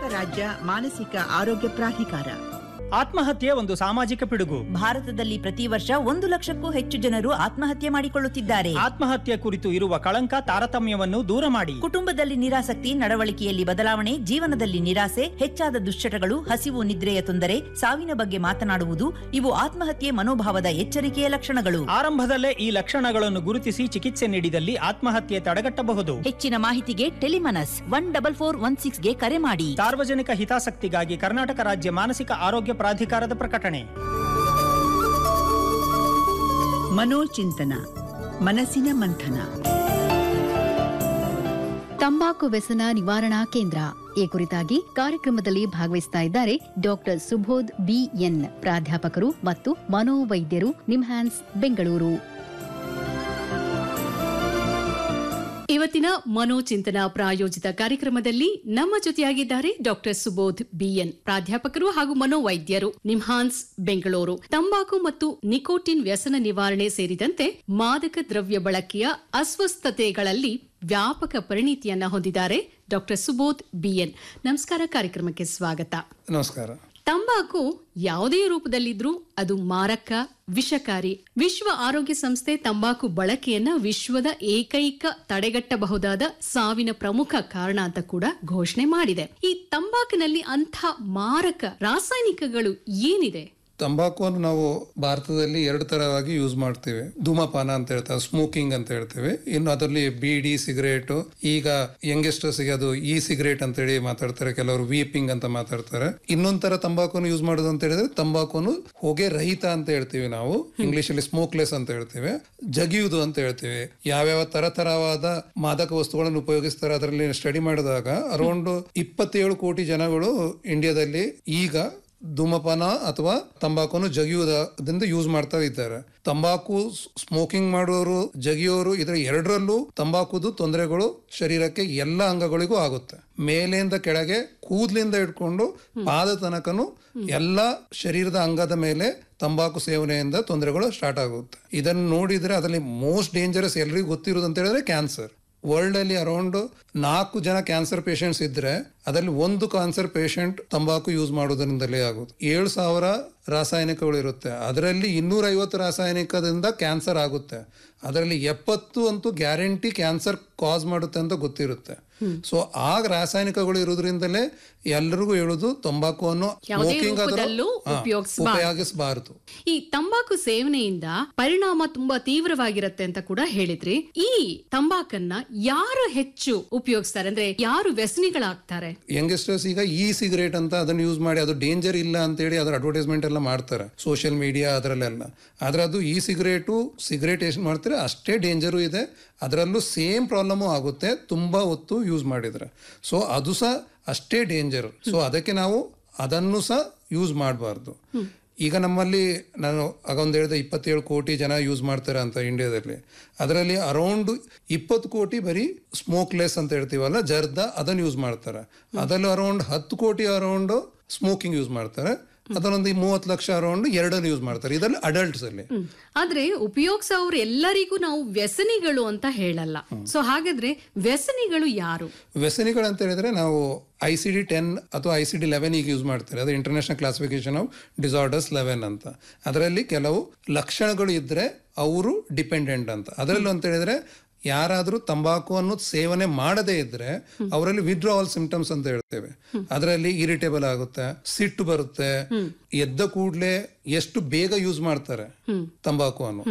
ರಾಜ್ಯ ಮಾನಸಿಕ ಆರೋಗ್ಯ ಪ್ರಾಧಿಕಾರ ಆತ್ಮಹತ್ಯೆ ಒಂದು ಸಾಮಾಜಿಕ ಪಿಡುಗು ಭಾರತದಲ್ಲಿ ಪ್ರತಿ ವರ್ಷ ಒಂದು ಲಕ್ಷಕ್ಕೂ ಹೆಚ್ಚು ಜನರು ಆತ್ಮಹತ್ಯೆ ಮಾಡಿಕೊಳ್ಳುತ್ತಿದ್ದಾರೆ ಆತ್ಮಹತ್ಯೆ ಕುರಿತು ಇರುವ ಕಳಂಕ ತಾರತಮ್ಯವನ್ನು ದೂರ ಮಾಡಿ ಕುಟುಂಬದಲ್ಲಿ ನಿರಾಸಕ್ತಿ ನಡವಳಿಕೆಯಲ್ಲಿ ಬದಲಾವಣೆ ಜೀವನದಲ್ಲಿ ನಿರಾಸೆ ಹೆಚ್ಚಾದ ದುಶ್ಚಟಗಳು ಹಸಿವು ನಿದ್ರೆಯ ತೊಂದರೆ ಸಾವಿನ ಬಗ್ಗೆ ಮಾತನಾಡುವುದು ಇವು ಆತ್ಮಹತ್ಯೆ ಮನೋಭಾವದ ಎಚ್ಚರಿಕೆಯ ಲಕ್ಷಣಗಳು ಆರಂಭದಲ್ಲೇ ಈ ಲಕ್ಷಣಗಳನ್ನು ಗುರುತಿಸಿ ಚಿಕಿತ್ಸೆ ನೀಡಿದಲ್ಲಿ ಆತ್ಮಹತ್ಯೆ ತಡೆಗಟ್ಟಬಹುದು ಹೆಚ್ಚಿನ ಮಾಹಿತಿಗೆ Tele MANAS one double four one ಸಿಕ್ಸ್ಗೆ ಕರೆ ಮಾಡಿ ಸಾರ್ವಜನಿಕ ಹಿತಾಸಕ್ತಿಗಾಗಿ ಕರ್ನಾಟಕ ರಾಜ್ಯ ಮಾನಸಿಕ ಆರೋಗ್ಯ ಪ್ರಾಧಿಕಾರದ ಪ್ರಕಟಣೆ ಮನೋಚಿಂತನ ಮನಸ್ಸಿನ ಮಂಥನ ತಂಬಾಕು ವ್ಯಸನ ನಿವಾರಣಾ ಕೇಂದ್ರ ಈ ಕುರಿತಾಗಿ ಕಾರ್ಯಕ್ರಮದಲ್ಲಿ ಭಾಗವಹಿಸ್ತಾ ಇದ್ದಾರೆ ಡಾಕ್ಟರ್ ಸುಬೋಧ್ ಬಿಎನ್ ಪ್ರಾಧ್ಯಾಪಕರು ಮತ್ತು ಮನೋವೈದ್ಯರು ನಿಮ್ಹ್ಯಾನ್ಸ್ ಬೆಂಗಳೂರು ಇವತ್ತಿನ ಮನೋಚಿಂತನ ಪ್ರಾಯೋಜಿತ ಕಾರ್ಯಕ್ರಮದಲ್ಲಿ ನಮ್ಮ ಜೊತೆಯಾಗಿದ್ದಾರೆ ಡಾಕ್ಟರ್ ಸುಬೋಧ್ ಬಿಎನ್ ಪ್ರಾಧ್ಯಾಪಕರು ಹಾಗೂ ಮನೋವೈದ್ಯರು ನಿಮ್ಹಾನ್ಸ್ ಬೆಂಗಳೂರು ತಂಬಾಕು ಮತ್ತು ನಿಕೋಟಿನ್ ವ್ಯಸನ ನಿವಾರಣೆ ಸೇರಿದಂತೆ ಮಾದಕ ದ್ರವ್ಯ ಬಳಕೆಯ ಅಸ್ವಸ್ಥತೆಗಳಲ್ಲಿ ವ್ಯಾಪಕ ಪರಿಣಿತಿಯನ್ನ ಹೊಂದಿದ್ದಾರೆ ಡಾಕ್ಟರ್ ಸುಬೋಧ್ ಬಿಎನ್ ನಮಸ್ಕಾರ ಕಾರ್ಯಕ್ರಮಕ್ಕೆ ಸ್ವಾಗತ ನಮಸ್ಕಾರ ತಂಬಾಕು ಯಾವುದೇ ರೂಪದಲ್ಲಿದ್ರೂ ಅದು ಮಾರಕ ವಿಷಕಾರಿ ವಿಶ್ವ ಆರೋಗ್ಯ ಸಂಸ್ಥೆ ತಂಬಾಕು ಬಳಕೆಯನ್ನ ವಿಶ್ವದ ಏಕೈಕ ತಡೆಗಟ್ಟಬಹುದಾದ ಸಾವಿನ ಪ್ರಮುಖ ಕಾರಣ ಅಂತ ಕೂಡ ಘೋಷಣೆ ಮಾಡಿದೆ ಈ ತಂಬಾಕಿನಲ್ಲಿ ಅಂಥ ಮಾರಕ ರಾಸಾಯನಿಕಗಳು ಏನಿದೆ ತಂಬಾಕುವನ್ನು ನಾವು ಭಾರತದಲ್ಲಿ ಎರಡು ತರವಾಗಿ ಯೂಸ್ ಮಾಡ್ತೀವಿ ಧೂಮಪಾನ ಅಂತ ಹೇಳ್ತಾರೆ ಸ್ಮೋಕಿಂಗ್ ಅಂತ ಹೇಳ್ತೀವಿ ಇನ್ನು ಅದರಲ್ಲಿ ಬೀಡಿ ಸಿಗರೇಟ್ ಈಗ ಯಂಗೆಸ್ಟರ್ಸ್ ಗೆ ಅದು ಇ ಸಿಗರೇಟ್ ಅಂತ ಹೇಳಿ ಮಾತಾಡ್ತಾರೆ ಕೆಲವರು ವೀಪಿಂಗ್ ಅಂತ ಮಾತಾಡ್ತಾರೆ ಇನ್ನೊಂದ್ ತರ ತಂಬಾಕುವನ್ನು ಯೂಸ್ ಮಾಡೋದು ಅಂತ ಹೇಳಿದ್ರೆ ತಂಬಾಕುವನ್ನು ಹೊಗೆ ರಹಿತ ಅಂತ ಹೇಳ್ತೀವಿ ನಾವು ಇಂಗ್ಲಿಷ್ ಅಲ್ಲಿ ಸ್ಮೋಕ್ಲೆಸ್ ಅಂತ ಹೇಳ್ತೀವಿ ಜಗಿಯುವುದು ಅಂತ ಹೇಳ್ತೀವಿ ಯಾವ್ಯಾವ ತರ ತರವಾದ ಮಾದಕ ವಸ್ತುಗಳನ್ನು ಉಪಯೋಗಿಸ್ತಾರೆ ಅದರಲ್ಲಿ ಸ್ಟಡಿ ಮಾಡಿದಾಗ ಅರೌಂಡ್ ಇಪ್ಪತ್ತೇಳು ಕೋಟಿ ಜನಗಳು ಇಂಡಿಯಾದಲ್ಲಿ ಈಗ ಧೂಮಪಾನ ಅಥವಾ ತಂಬಾಕುವನ್ನು ಜಗಿಯುವುದರಿಂದ ಯೂಸ್ ಮಾಡ್ತಾ ಇದ್ದಾರೆ ತಂಬಾಕು ಸ್ಮೋಕಿಂಗ್ ಮಾಡುವವರು ಜಗಿಯೋರು ಇದರ ಎರಡರಲ್ಲೂ ತಂಬಾಕುದು ತೊಂದರೆಗಳು ಶರೀರಕ್ಕೆ ಎಲ್ಲ ಅಂಗಗಳಿಗೂ ಆಗುತ್ತೆ ಮೇಲಿಂದ ಕೆಳಗೆ ಕೂದಲಿಂದ ಇಟ್ಕೊಂಡು ಪಾದ ತನಕನು ಎಲ್ಲ ಶರೀರದ ಅಂಗದ ಮೇಲೆ ತಂಬಾಕು ಸೇವನೆಯಿಂದ ತೊಂದರೆಗಳು ಸ್ಟಾರ್ಟ್ ಆಗುತ್ತೆ ಇದನ್ನು ನೋಡಿದ್ರೆ ಅದರಲ್ಲಿ ಮೋಸ್ಟ್ ಡೇಂಜರಸ್ ಎಲ್ರಿಗೂ ಗೊತ್ತಿರೋದು ಅಂತ ಹೇಳಿದ್ರೆ ಕ್ಯಾನ್ಸರ್ ವರ್ಲ್ಡ್ ಅಲ್ಲಿ ಅರೌಂಡ್ ನಾಲ್ಕು ಜನ ಕ್ಯಾನ್ಸರ್ ಪೇಷಂಟ್ಸ್ ಇದ್ರೆ ಅದರಲ್ಲಿ ಒಂದು ಕ್ಯಾನ್ಸರ್ ಪೇಷಂಟ್ ತಂಬಾಕು ಯೂಸ್ ಮಾಡೋದ್ರಿಂದಲೇ ಆಗುತ್ತೆ ಏಳು ಸಾವಿರ ರಾಸಾಯನಿಕಗಳು ಇರುತ್ತೆ ಅದರಲ್ಲಿ ಇನ್ನೂರ ಐವತ್ತು ರಾಸಾಯನಿಕದಿಂದ ಕ್ಯಾನ್ಸರ್ ಆಗುತ್ತೆ ಅದರಲ್ಲಿ ಎಪ್ಪತ್ತು ಅಂತೂ ಗ್ಯಾರಂಟಿ ಕ್ಯಾನ್ಸರ್ ಕಾಸ್ ಮಾಡುತ್ತೆ ಅಂತ ಗೊತ್ತಿರುತ್ತೆ ಸೊ ಆ ರಾಸಾಯನಿಕಗಳು ಇರೋದ್ರಿಂದಲೇ ಎಲ್ರಿಗೂ ಹೇಳುದು ತಂಬಾಕುವನ್ನು ಯಾವುದೇ smoking ಆದ್ರೂ- ರೂಪದಲ್ಲೂ ಹಾ, ಉಪಯೋಗಿಸ್ಬಾರ್ದು. ಉಪಯೋಗಿಸಬಾರದು ಈ ತಂಬಾಕು ಸೇವನೆಯಿಂದ ಪರಿಣಾಮ ತುಂಬಾ ತೀವ್ರವಾಗಿರುತ್ತೆ ಅಂತ ಕೂಡ ಹೇಳಿದ್ರಿ ಈ ತಂಬಾಕನ್ನ ಯಾರು ಹೆಚ್ಚು ಉಪಯೋಗಿಸ್ತಾರೆ ಅಂದ್ರೆ ಯಾರು ವ್ಯಸನಿಗಳಾಗ್ತಾರೆ ಯಂಗೆಸ್ಟರ್ಸ್ ಈಗ ಇ ಸಿಗರೇಟ್ ಅಂತ ಅದನ್ನ ಯೂಸ್ ಮಾಡಿ ಅದು ಡೇಂಜರ್ ಇಲ್ಲ ಅಂತೇಳಿ ಅದರ ಅಡ್ವರ್ಟೈಸ್ಮೆಂಟ್ ಎಲ್ಲ ಮಾಡ್ತಾರೆ ಸೋಷಿಯಲ್ ಮೀಡಿಯಾ ಅದರಲ್ಲೆಲ್ಲ ಆದ್ರೆ ಅದು ಇ ಸಿಗರೇಟು ಸಿಗರೇಟ್ ಎಷ್ಟು ಮಾಡ್ತಾರೆ ಅಷ್ಟೇ ಡೇಂಜರು ಇದೆ ಅದರಲ್ಲೂ ಸೇಮ್ ಪ್ರಾಬ್ಲಮು ಆಗುತ್ತೆ ತುಂಬಾ ಹೊತ್ತು ಯೂಸ್ ಮಾಡಿದ್ರೆ ಸೊ ಅದು ಸಹ ಅಷ್ಟೇ ಡೇಂಜರ್ ಸೊ ಅದಕ್ಕೆ ನಾವು ಅದನ್ನು ಸಹ ಯೂಸ್ ಮಾಡಬಾರ್ದು ಈಗ ನಮ್ಮಲ್ಲಿ ನಾನು ಆಗೊಂದು ಹೇಳಿದೆ ಇಪ್ಪತ್ತೇಳು ಕೋಟಿ ಜನ ಯೂಸ್ ಮಾಡ್ತಾರೆ ಅಂತ ಇಂಡಿಯಾದಲ್ಲಿ ಅದರಲ್ಲಿ ಅರೌಂಡ್ ಇಪ್ಪತ್ತು ಕೋಟಿ ಬರೀ ಸ್ಮೋಕ್ಲೆಸ್ ಅಂತ ಹೇಳ್ತೀವಲ್ಲ ಜರ್ದ ಅದನ್ನು ಯೂಸ್ ಮಾಡ್ತಾರೆ ಅದರಲ್ಲಿ ಅರೌಂಡ್ ಹತ್ತು ಕೋಟಿ ಅರೌಂಡ್ ಸ್ಮೋಕಿಂಗ್ ಯೂಸ್ ಮಾಡ್ತಾರೆ ಅದರೊಂದು ಮೂವತ್ತು ಲಕ್ಷ ಅರೌಂಡ್ ಎರಡನ್ನು ಯೂಸ್ ಮಾಡ್ತಾರೆ ಇದರಲ್ಲಿ ಅಡಲ್ಟ್ಸ್ ಅಲ್ಲಿ ಆದ್ರೆ ಉಪಯೋಗಿಸೋರು ಎಲ್ಲರಿಗೂ ನಾವು ವ್ಯಸನಿಗಳು ಅಂತ ಹೇಳಲ್ಲ ಸೊ ಹಾಗಾದ್ರೆ ವ್ಯಸನಿಗಳು ಯಾರು ವ್ಯಸನಿಗಳು ಅಂತ ಹೇಳಿದ್ರೆ ನಾವು ಐ ಸಿ ಡಿ ಟೆನ್ ಅಥವಾ ಐ ಸಿ ಡಿ ಲೆವೆನ್ ಈಗ ಯೂಸ್ ಮಾಡ್ತಾರೆ ಅದು international classification of disorders eleven ಅಂತ ಅದರಲ್ಲಿ ಕೆಲವು ಲಕ್ಷಣಗಳು ಇದ್ರೆ ಅವರು ಡಿಪೆಂಡೆಂಟ್ ಅಂತ ಅದರಲ್ಲಿ ಅಂತ ಹೇಳಿದ್ರೆ ಯಾರಾದರೂ ತಂಬಾಕುವನ್ನು ಸೇವನೆ ಮಾಡದೇ ಇದ್ರೆ ಅವರಲ್ಲಿ ವಿಡ್ರಾವಲ್ ಸಿಂಪ್ಟಮ್ಸ್ ಅಂತ ಹೇಳ್ತೇವೆ ಅದರಲ್ಲಿ ಇರಿಟೇಬಲ್ ಆಗುತ್ತೆ ಸಿಟ್ಟು ಬರುತ್ತೆ ಎದ್ದ ಕೂಡಲೇ ಎಷ್ಟು ಬೇಗ ಯೂಸ್ ಮಾಡ್ತಾರೆ ತಂಬಾಕುವನ್ನು